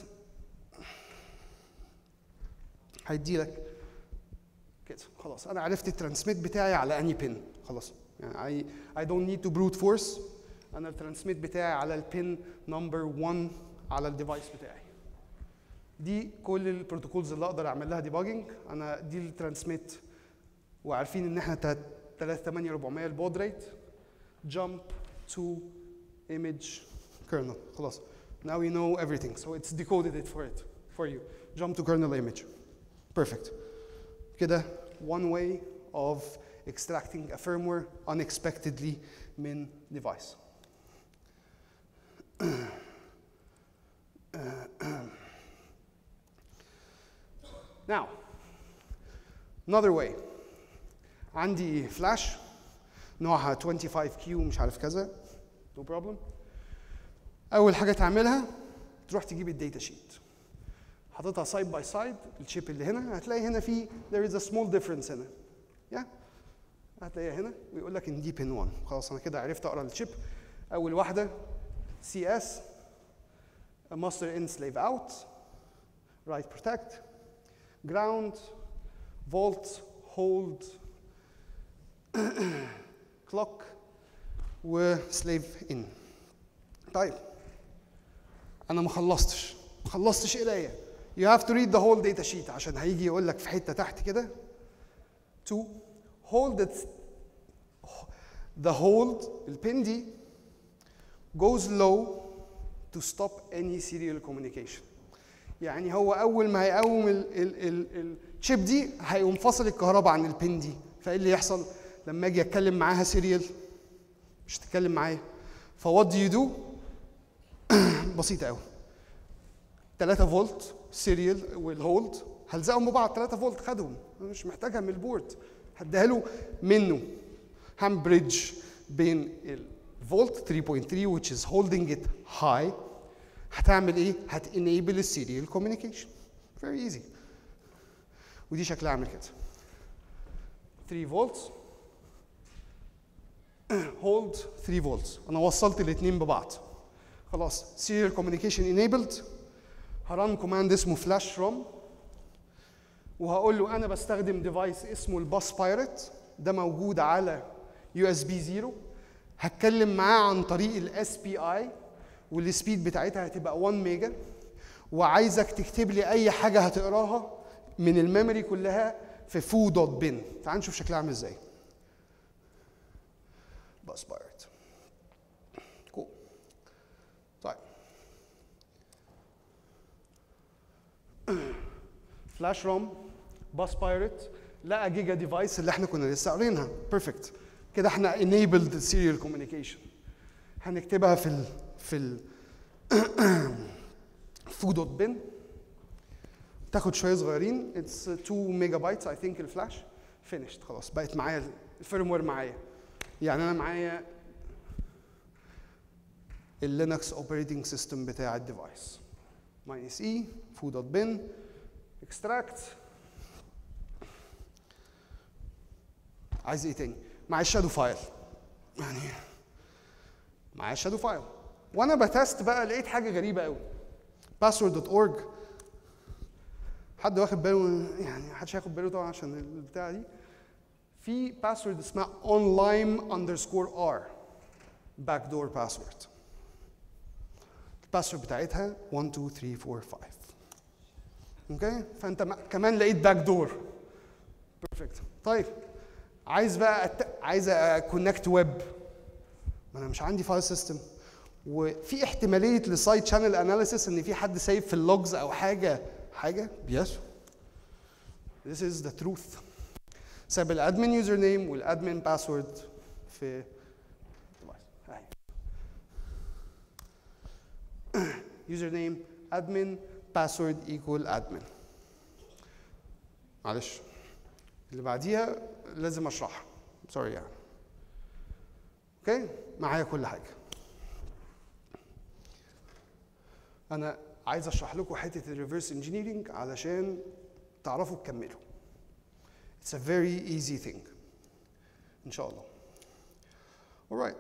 هيدي لك كده خلاص انا عرفت الترانسميت بتاعي على اني بين خلاص يعني I, I don't need to brute force انا الترانسميت بتاعي على البين نمبر 1 على الديفايس بتاعي دي كل البروتوكولز اللي اقدر اعمل لها ديباجنج انا دي الترانسميت وعارفين ان احنا 38400 البود ريت jump to image kernel خلاص now we know everything so it's decoded it for it for you jump to kernel image perfect كده one way of extracting a firmware unexpectedly من device now another way عندي فلاش نوعها 25 كيو مش عارف كذا no problem اول حاجه تعملها تروح تجيب الداتا شيت حاططها سايد باي سايد الشيب اللي هنا هتلاقي هنا في there is a small difference هنا yeah هتلاقيها هنا ويقول لك ان دي بين 1 خلاص انا كده عرفت اقرا الشيب اول واحده سي اس master in slave out write protect ground vault hold clock وسليف ان طيب انا ما خلصتش ما خلصتش قرايه you have to read the whole data sheet عشان هيجي يقول لك في حته تحت كده to hold it the hold البين دي goes low to stop any serial communication يعني هو اول ما هيقوم الشيب دي هيقوم فاصل الكهرباء عن البين دي فايه اللي يحصل لما اجي اتكلم معاها سيريال مش تتكلم معايا فوات دو يو دو بسيطه قوي 3 فولت سيريال والهولد هلزقهم ببعض 3 فولت خدهم انا مش محتاجها من البورد هديها له منه هعمل بريدج بين الفولت 3.3 which is holding it high هتعمل ايه؟ هت enable السيريال communication very easy ودي شكلها عامل كده 3 فولتس هولد 3 فولتس انا وصلت الاثنين ببعض خلاص سيريال كوميونيكيشن enabled هران كوماند اسمه فلاش روم وهقول له انا بستخدم ديفايس اسمه الباس بايرت ده موجود على يو اس بي 0 هتكلم معاه عن طريق الاس بي اي والسبيد بتاعتها هتبقى 1 ميجا وعايزك تكتب لي اي حاجه هتقراها من الميموري كلها في فو دوت بن تعال نشوف شكلها عامل ازاي باس بايرت كول طيب فلاش روم باس بايرت لقى جيجا ديفايس اللي احنا كنا لسه قارينها بيرفكت كده احنا enabled serial communication هنكتبها في ال في ال فو دوت بن تاخد شويه صغيرين اتس 2 ميجا بايتس اي ثينك الفلاش فينيشد خلاص بقت معايا الفيرم وير معايا يعني انا معايا اللينكس اوبريتنج سيستم بتاع الديفايس ماينس اي فو دوت بن اكستراكت عايز ايه تاني مع الشادو فايل يعني مع الشادو فايل وانا بتست بقى لقيت حاجه غريبه قوي password.org حد واخد باله يعني محدش هياخد باله طبعا عشان البتاعه دي في باسورد اسمها online underscore r backdoor password الباسورد بتاعتها 1 2 3 4 5 اوكي فانت م- كمان لقيت باك دور بيرفكت طيب عايز بقى أت... عايز اكونكت ويب ما انا مش عندي فايل سيستم وفي احتماليه لسايد شانل اناليسيس ان في حد سايب في اللوجز او حاجه حاجه يس This is the truth ساب الادمن يوزر نيم والادمن باسورد في يوزر نيم ادمن باسورد ايكوال ادمن معلش اللي بعديها لازم اشرحها سوري يعني اوكي معايا كل حاجه انا عايز اشرح لكم حته الريفرس انجينيرنج علشان تعرفوا تكملوا It's a very easy thing ان شاء الله alright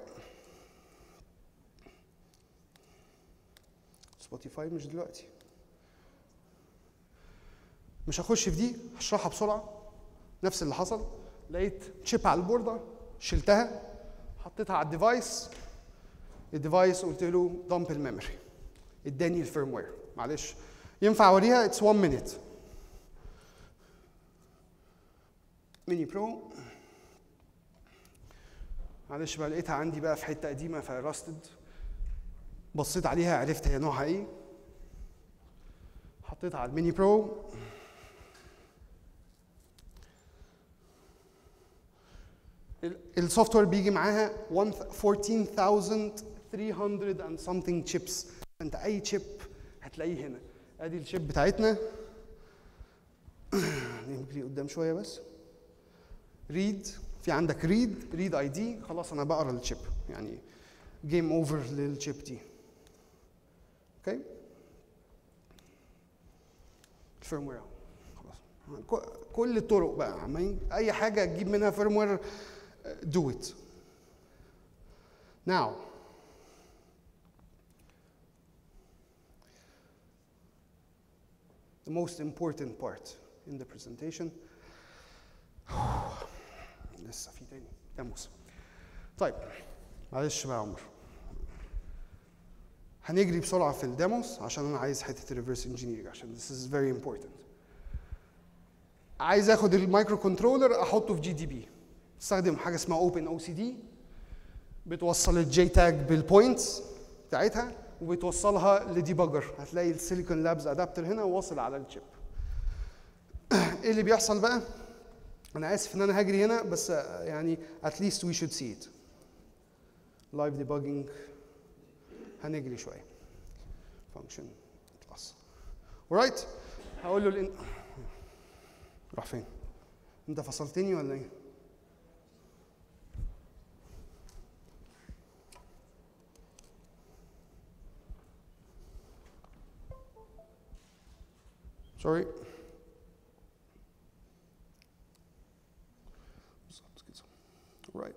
سبوتيفاي مش دلوقتي مش هخش في دي هشرحها بسرعه نفس اللي حصل لقيت تشيب على البورده شلتها حطيتها على الديفايس الديفايس قلت له دمب الميموري اداني الفيرم وير معلش ينفع اوريها اتس 1 مينيت ميني برو معلش بقى لقيتها عندي بقى في حته قديمه فراستد بصيت عليها عرفت هي نوعها ايه حطيتها على الميني برو السوفت وير بيجي معاها 14300 and something chips انت اي تشيب هتلاقيه هنا ادي الشيب بتاعتنا نجري قدام شويه بس ريد في عندك ريد ريد اي دي خلاص انا بقرا الشيب يعني جيم اوفر للشيب دي اوكي الفيرم وير خلاص ك- كل الطرق بقى عمالين اي حاجه تجيب منها فيرم وير do it now the most important part in the presentation لسه في تاني تموس طيب معلش بقى يا عمر هنجري بسرعه في الديموس عشان انا عايز حته الريفرس انجينيرنج عشان this is very important عايز اخد المايكرو كنترولر احطه في جي دي بي استخدم حاجه اسمها اوبن او سي دي بتوصل الجي تاج بالبوينتس بتاعتها وبتوصلها لديباجر هتلاقي السيليكون لابز ادابتر هنا واصل على الشيب ايه اللي بيحصل بقى انا اسف ان انا هجري هنا بس آه، يعني at least we should see it live debugging هنجري شويه function class alright هقول له الان... راح فين انت فصلتني ولا ايه Sorry. بالظبط كده. Right.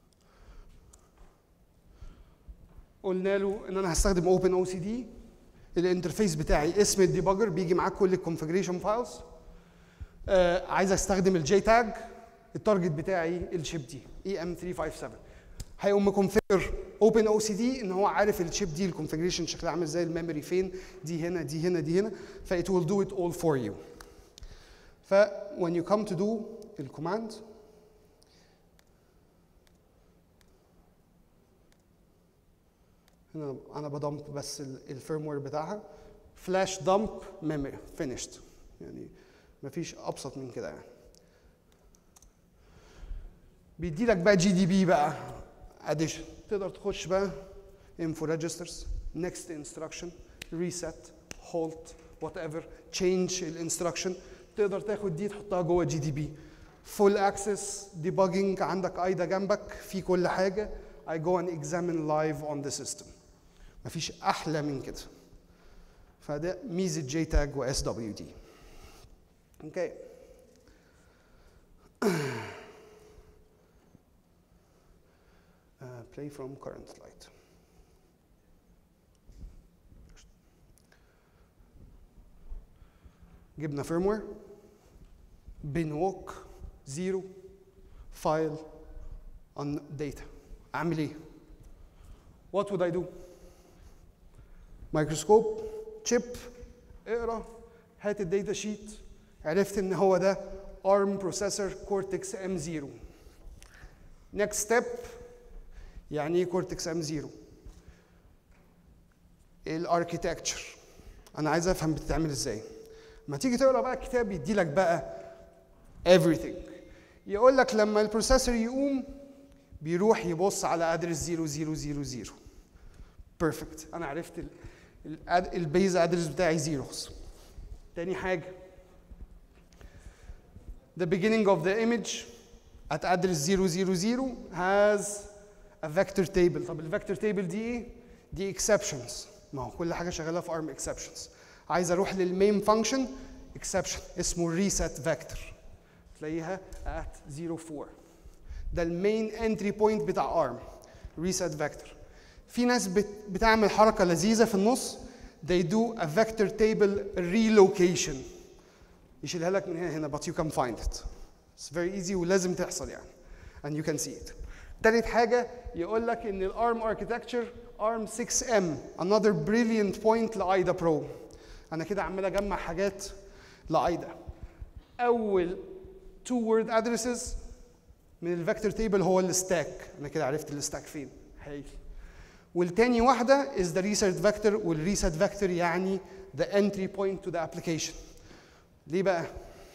قلنا له ان انا هستخدم اوبن او سي دي الانترفيس بتاعي اسم الديباجر بيجي معاك كل الكونفجريشن فايلز آه عايز استخدم الجي تاج التارجت بتاعي الشيب دي اي ام 357 هيقوم مكونفيجر اوبن او سي دي ان هو عارف الشيب دي الكونفجريشن شكلها عامل ازاي الميموري فين دي هنا دي هنا دي هنا ف it will do it all for you ف when you come to do الكوماند هنا انا بدمب بس الفيرم وير بتاعها فلاش دمب ميموري فينيشد يعني مفيش ابسط من كده يعني بيدي لك بقى جي دي بي بقى اديشن تقدر تخش بقى info registers next instruction reset halt whatever change الانستراكشن تقدر تاخد دي تحطها جوه جي دي بي فول اكسس debugging عندك ايدا جنبك في كل حاجه I go and examine live on the system مفيش احلى من كده فده ميزه جي تاج واس دبليو دي اوكي Uh, play from current slide. جبنا firmware بنوك زيرو فايل on data اعمل ايه؟ What would I do؟ مايكروسكوب تشيب اقرا هات الداتا شيت عرفت ان هو ده ARM processor Cortex M0 next step يعني ايه كورتكس ام 0 الاركيتكتشر انا عايز افهم بتتعمل ازاي ما تيجي تقرا بقى الكتاب يدي لك بقى everything يقول لك لما البروسيسور يقوم بيروح يبص على ادرس 0000 بيرفكت انا عرفت البيز ادرس بتاعي زيروز تاني حاجه the beginning of the image at address 000 has a vector table طب الفيكتور تيبل دي ايه؟ دي exceptions ما هو كل حاجه شغاله في arm exceptions عايز اروح للمين فانكشن exception اسمه reset vector تلاقيها at 04 ده المين انتري بوينت بتاع arm reset vector في ناس بت بتعمل حركه لذيذه في النص they do a vector table relocation يشيلها لك من هنا هنا but you can find it it's very easy ولازم تحصل يعني and you can see it تالت حاجة يقول لك إن الأرم اركتكتشر ARM 6M another brilliant point لأيدا برو أنا كده عمال أجمع حاجات لأيدا أول two word addresses من الفيكتور تيبل هو الستاك أنا كده عرفت الستاك فين هايل والتاني واحدة is the reset vector والreset vector يعني the entry point to the application ليه بقى؟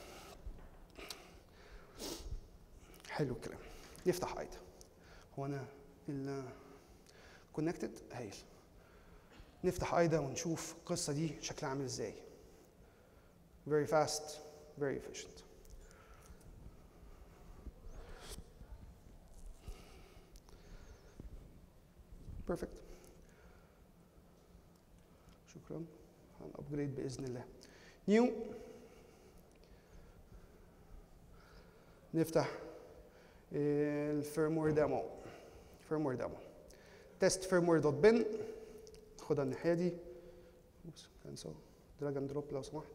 حلو الكلام نفتح ايدا هو انا ال كونكتد هايل نفتح ايدا ونشوف القصه دي شكلها عامل ازاي very fast very efficient perfect شكرا هنابجريد باذن الله نيو نفتح الفيرموير ديمو فيرموير ديمو تيست فيرموير دوت بن خدها الناحيه دي اوبس كانسل دراج اند دروب لو سمحت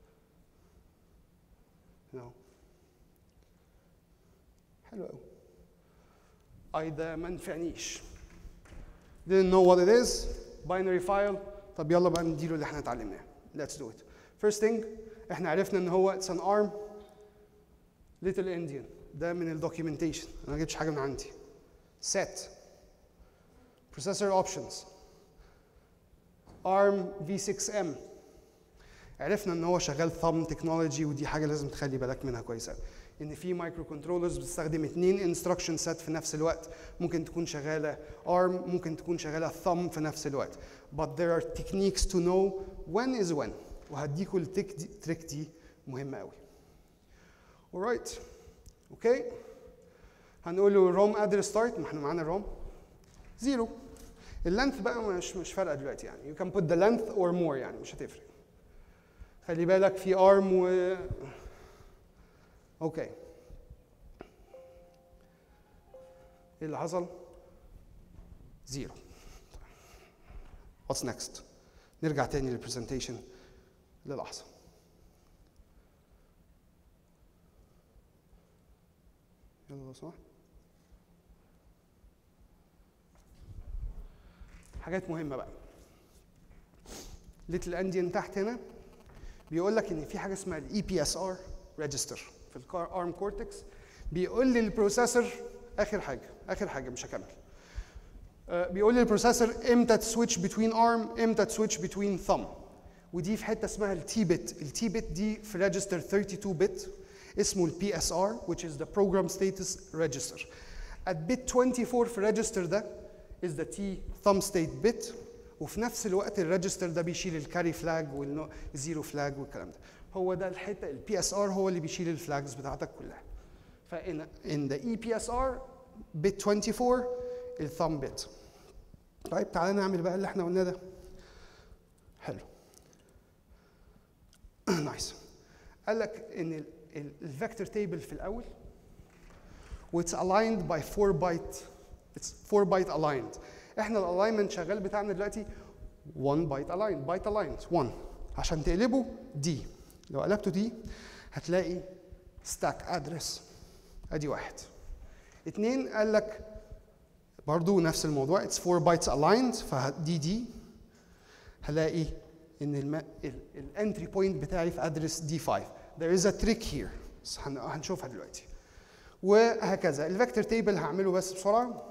هنا حلو قوي ايدا ما نفعنيش didn't know what it is binary file طب يلا بقى نديله اللي احنا اتعلمناه let's do it first thing احنا عرفنا ان هو it's an arm little Indian ده من الدوكيومنتيشن انا ما جبتش حاجه من عندي set processor options ARM V6M عرفنا ان هو شغال ثumb تكنولوجي ودي حاجه لازم تخلي بالك منها كويس قوي ان في مايكرو كنترولرز بتستخدم اثنين انستراكشن سيت في نفس الوقت ممكن تكون شغاله ARM ممكن تكون شغاله thumb في نفس الوقت but there are techniques to know when is when وهديكوا التك دي تريك دي مهمه قوي alright اوكي هنقول له روم ادرس ستارت ما احنا معانا الروم زيرو اللينث بقى مش مش فارقه دلوقتي يعني يو كان بوت ذا لينث اور مور يعني مش هتفرق خلي بالك في ارم و اوكي ايه اللي حصل زيرو واتس نيكست نرجع تاني للبرزنتيشن للحظه يلا لو سمحت حاجات مهمه بقى ليتل انديان تحت هنا بيقول لك ان في حاجه اسمها الاي بي اس ار ريجستر في الارم كورتكس بيقول لي البروسيسور اخر حاجه اخر حاجه مش هكمل آه، بيقول لي البروسيسور امتى تسويتش بتوين ارم امتى تسويتش بتوين ثumb ودي في حته اسمها التي بت التي بت دي في ريجستر 32 بت اسمه البي اس ار which is the program status register at bit 24 في الريجستر ده is the T thumb state bit وفي نفس الوقت الريجستر ده بيشيل الكاري فلاج والزيرو فلاج والكلام ده هو ده الحته البي اس ار هو اللي بيشيل الفلاجز بتاعتك كلها فإن in the EPSR bit 24 الثumb bit طيب تعالى نعمل بقى اللي احنا قلناه ده حلو نايس قال لك ان الفيكتور تيبل في الاول واتس aligned by 4 byte it's 4 byte aligned احنا الالاينمنت شغال بتاعنا دلوقتي 1 byte aligned byte aligned 1 عشان تقلبه دي لو قلبته دي هتلاقي stack address ادي واحد اتنين قال لك برضو نفس الموضوع it's 4 bytes aligned فدي دي هلاقي ان الانتري بوينت بتاعي في ادرس دي 5 there is a trick here بس هن- هنشوفها دلوقتي وهكذا الفيكتور تيبل هعمله بس بسرعه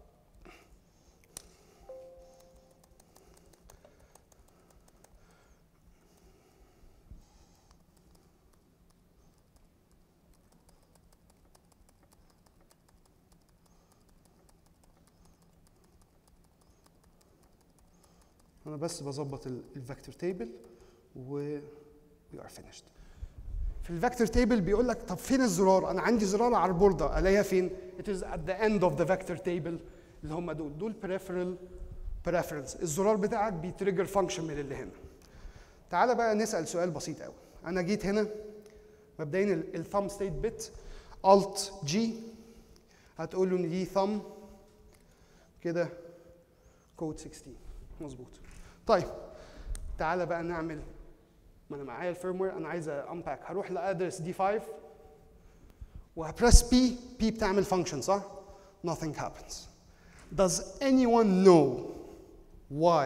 انا بس بظبط الفيكتور تيبل و we are finished في الفيكتور تيبل بيقول لك طب فين الزرار انا عندي زرار على البورده الاقيها فين it is at the end of the vector table اللي هم دول دول peripheral peripherals الزرار بتاعك بيتريجر فانكشن من اللي هنا تعالى بقى نسال سؤال بسيط قوي انا جيت هنا مبدئيا الثumb ستيت بت alt G هتقول له ان دي thumb كده كود 16 مظبوط طيب تعالى بقى نعمل ما انا معايا الفيرموير انا عايز امباك هروح لادرس دي 5 وهبرس بي بي بتعمل فانكشن صح؟ nothing happens does anyone know why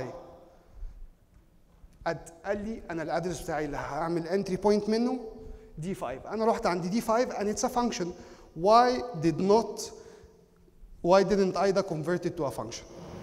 قد قال لي انا الادرس بتاعي اللي هعمل انتري بوينت منه دي 5 انا رحت عند دي 5 and it's a function why did not why didn't IDA convert it to a function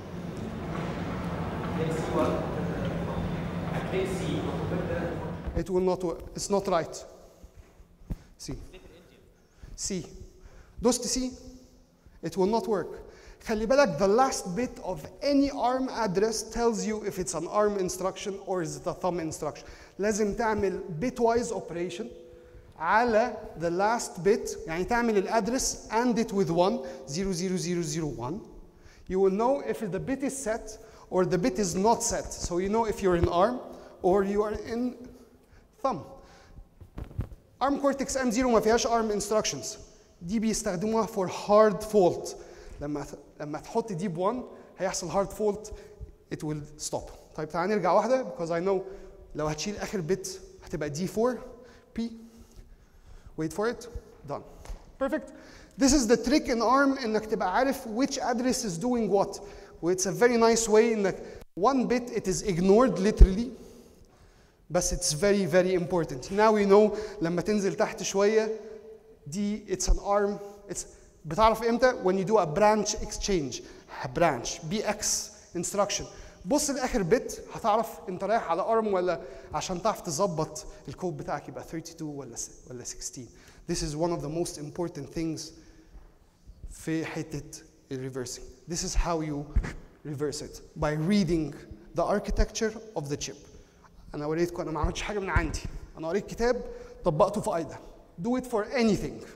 Let's see what. Let's see. It will not work. It's not right. C. C. دوست C. It will not work. خلي بالك the last bit of any ARM address tells you if it's an ARM instruction or is it a thumb instruction. لازم تعمل bitwise operation على the last bit يعني تعمل الادرس and it with 1 00001 you will know if the bit is set or the bit is not set so you know if you're in ARM or you are in thumb ARM Cortex M0 ما فيهاش ARM instructions دي بيستخدموها for hard fault لما لما تحط دي ب 1 هيحصل hard fault it will stop طيب تعال نرجع واحده because I know لو هتشيل اخر بت هتبقى دي 4 P wait for it done perfect this is the trick in ARM انك تبقى عارف which address is doing what it's a very nice way انك one bit it is ignored literally بس it's very very important now we know لما تنزل تحت شويه دي it's an arm it's بتعرف امتى when you do a branch exchange branch bx instruction بص لاخر بت هتعرف انت رايح على ارم ولا عشان تعرف تظبط الكود بتاعك يبقى 32 ولا س- ولا 16 this is one of the most important things في حته الريفرسing this is how you reverse it by reading the architecture of the chip انا وريتكم انا ما عملتش حاجه من عندي انا قريت كتاب طبقته في ايدا do it for anything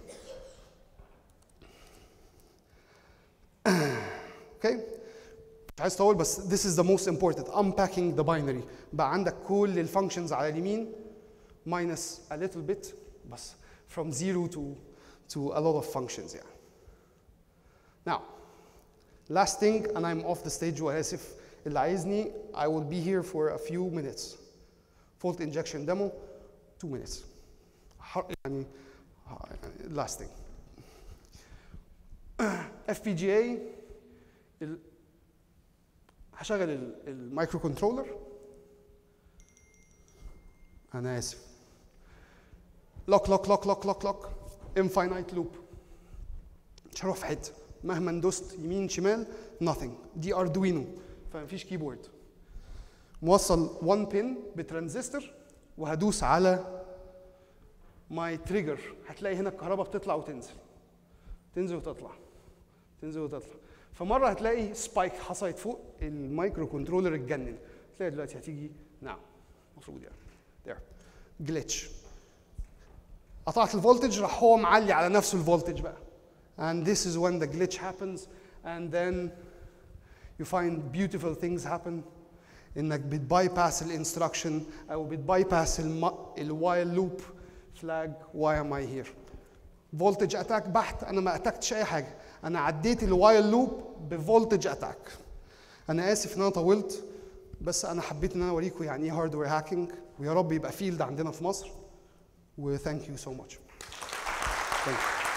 okay مش عايز اطول بس this is the most important unpacking the binary بقى عندك كل الفانكشنز على اليمين minus a little bit بس from zero to to a lot of functions يعني now last thing and I'm off the stage واسف اللي عايزني I will be here for a few minutes fault injection demo 2 minutes حر- يعني يعني lasting FPGA ال- هشغل ال- المايكرو كنترولر انا اسف لوك لوك لوك لوك لوك لوك انفاينايت لوب مش هروح في حته مهما دوست يمين شمال nothing دي اردوينو فمفيش كيبورد موصل 1 بين بترانزستور وهدوس على ماي تريجر هتلاقي هنا الكهرباء بتطلع وتنزل تنزل وتطلع تنزل وتطلع فمره هتلاقي سبايك حصلت فوق المايكرو كنترولر اتجنن تلاقي دلوقتي هتيجي نعم المفروض يعني there جلitch قطعت الفولتج راح هو معلي على نفسه الفولتج بقى and this is when the glitch happens and then you find beautiful things happen انك بتبايباس الانستراكشن او بتبايباس الوايل لوب فلاج why am I here فولتج اتاك بحت انا ما اتاكتش اي حاجه انا عديت الوايل لوب بفولتج اتاك انا اسف ان انا طولت بس انا حبيت ان انا اوريكم يعني ايه هاردوير هاكينج ويا رب يبقى فيلد عندنا في مصر و thank you so much. Thank you.